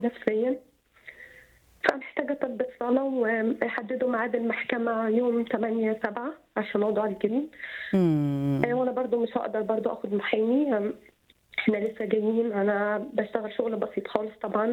نفسيا فمحتاجة طب الصلاة ويحددوا ميعاد المحكمة يوم 8 7 عشان موضوع الجنين مم. آه، وانا برضو مش هقدر برضو اخد محامي آم، احنا لسه جايين انا بشتغل شغل بسيط خالص طبعا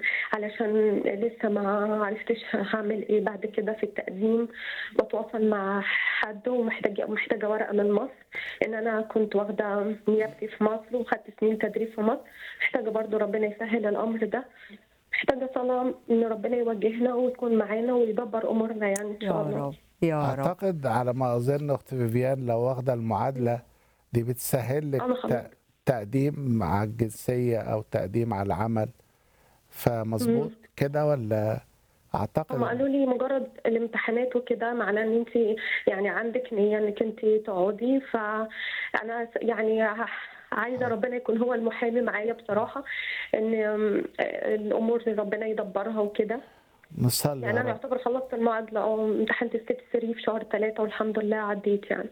علشان لسه ما عرفتش هعمل ايه بعد كده في التقديم بتواصل مع حد ومحتاجه محتاجه ورقه من مصر ان انا كنت واخده نيابتي في مصر وخدت سنين تدريب في مصر محتاجه برضو ربنا يسهل الامر ده محتاجه صلاه ان ربنا يوجهنا ويكون معانا ويدبر امورنا يعني ان يا شاء الله رب يا رب اعتقد على ما اظن اخت فيفيان لو واخده المعادله دي بتسهل لك أنا خلاص. ت- تقديم على الجنسيه او تقديم على العمل فمظبوط كده ولا اعتقد هم قالوا لي مجرد الامتحانات وكده معناه ان انت يعني عندك نيه انك انت تقعدي فانا س- يعني ع- عايزه ربنا يكون هو المحامي معايا بصراحه ان أم، الامور اللي ربنا يدبرها وكده نصلي يعني يا انا رب يعتبر خلصت المعادله اه امتحنت الست سري في شهر ثلاثة والحمد لله عديت يعني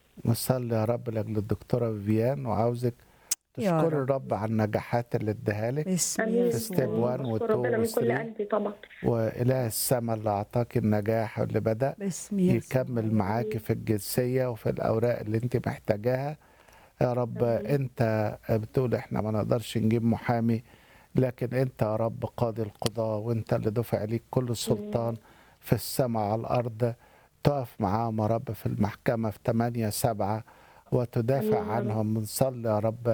نصلي يا رب لاجل الدكتوره فيفيان وعاوزك يا تشكري رب. الرب على النجاحات اللي اداها لك باسم امين في ستيب يسوع 1 بشكر و2 ربنا من كل و3 قلبي طبعا واله السماء اللي اعطاك النجاح واللي بدا باسم يسوع يكمل معاكي في الجنسية وفي الأوراق اللي أنت محتاجاها يا رب أنت بتقول إحنا ما نقدرش نجيب محامي لكن أنت يا رب قاضي القضاء وأنت اللي دفع ليك كل سلطان في السماء على الأرض تقف معاهم يا رب في المحكمة في 8 7 وتدافع آمين يا رب. عنهم بنصلي يا رب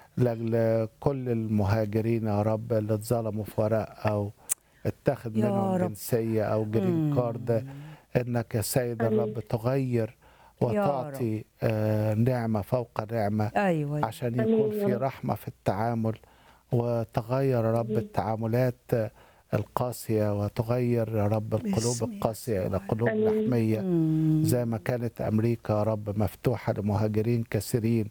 لأجل كل المهاجرين يا رب اللي اتظلموا في ورق أو اتخذ يا منهم رب. جنسية أو جرين مم. كارد انك يا سيد آمين. الرب تغير وتعطي آه، نعمه فوق نعمه ايوه عشان آمين يكون يا في رب. رحمه في التعامل وتغير يا رب آمين. التعاملات آه، القاسيه وتغير يا رب القلوب باسم القاسيه الى يسوع. قلوب آمين. لحميه مم. زي ما كانت امريكا يا رب مفتوحه لمهاجرين كثيرين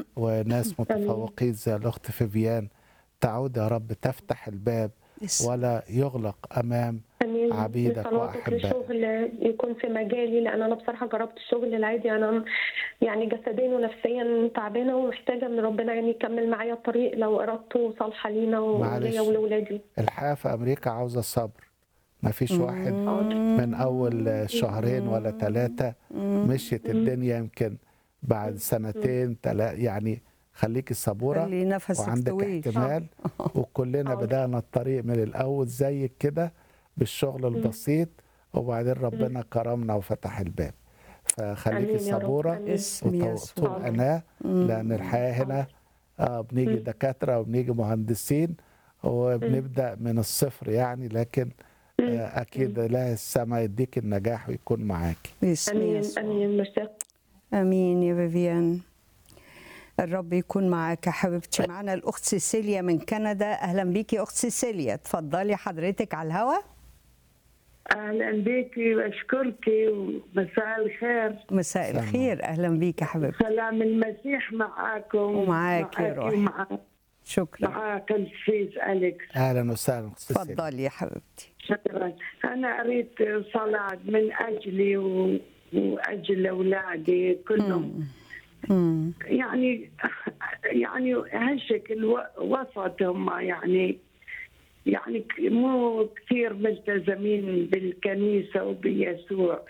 وناس متفوقين زي الاخت فيفيان تعود يا رب تفتح الباب باسم ولا يغلق امام امين عبيدك صلواتك وأحبائك. لشغل يكون في مجالي لان انا بصراحه جربت الشغل العادي انا يعني جسديا ونفسيا تعبانه ومحتاجه ان ربنا يعني يكمل معايا الطريق لو ارادته صالحه لينا معلش. وليا ولولادي الحياه في امريكا عاوزه صبر ما فيش واحد من اول شهرين ولا ثلاثة مشيت الدنيا يمكن بعد سنتين تلا يعني خليكي صبورة خلي نفسك وعندك طويل احتمال وكلنا حاضر. بدأنا الطريق من الأول زيك كده بالشغل البسيط وبعدين ربنا كرمنا وفتح الباب فخليكي آمين يا رب. صبورة آمين. باسم وطول يسوع أناة لأن الحياة هنا آه بنيجي دكاترة وبنيجي مهندسين وبنبدأ من الصفر يعني لكن آه أكيد لا السماء يديك النجاح ويكون معاكي باسم امين يسوع امين ميرسي امين يا فيفيان الرب يكون معاك يا حبيبتي معانا الاخت سيسيليا من كندا اهلا بيكي يا اخت سيسيليا اتفضلي حضرتك على الهوا اهلا بيكي واشكرك ومساء الخير مساء سلام. الخير اهلا بيك يا حبيبتي سلام المسيح معاكم ومعاك يا معاكي روحي. ومع شكرا مع قسيس اليكس أهلا وسهلا أخت سيسيليا. اتفضلي يا حبيبتي شكرا انا اريد صلاه من اجلي و... واجل اولادي كلهم مم. يعني يعني هالشكل و- وسط هم يعني يعني ك- مو كثير ملتزمين بالكنيسة وبيسوع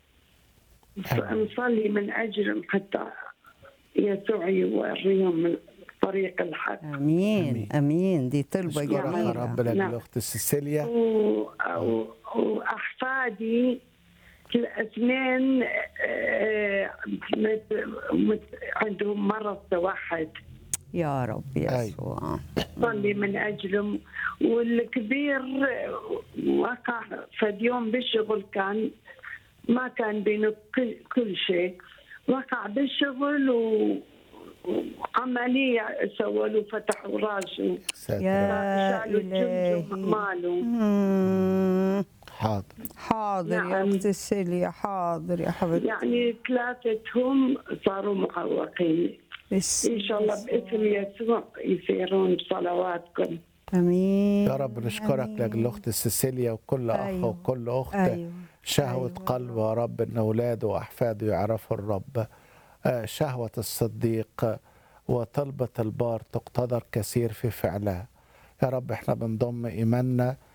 نصلي من أجلهم حتى يسوع يوريهم من طريق الحق امين امين دي طلبه أشكرك يا جميله رب لأجل نعم. أخت سيسيليا و... و... وأحفادي الاثنين آه، مت... مت... عندهم مرض توحد يا رب يسوع صلي من اجلهم والكبير وقع فد يوم بالشغل كان ما كان بينه كل, كل شيء وقع بالشغل و وعملية سووا له فتحوا راسه ساتر يا شالوا إلهي. الجمجم ماله مم. حاضر حاضر يا نعم. اخت سيليا حاضر يا حبيبتي يعني ثلاثتهم صاروا معوقين باسم ان شاء الله باسم يسوع يسيرون بصلواتكم امين يا رب نشكرك لاجل الاخت سيسيليا وكل اخ أيوة. وكل اخت ايوه شهوة أيوة. قلب يا رب ان اولاده واحفاده يعرفوا الرب آه، شهوة الصديق وطلبة البار تقتدر كثير في فعلها يا رب احنا بنضم ايماننا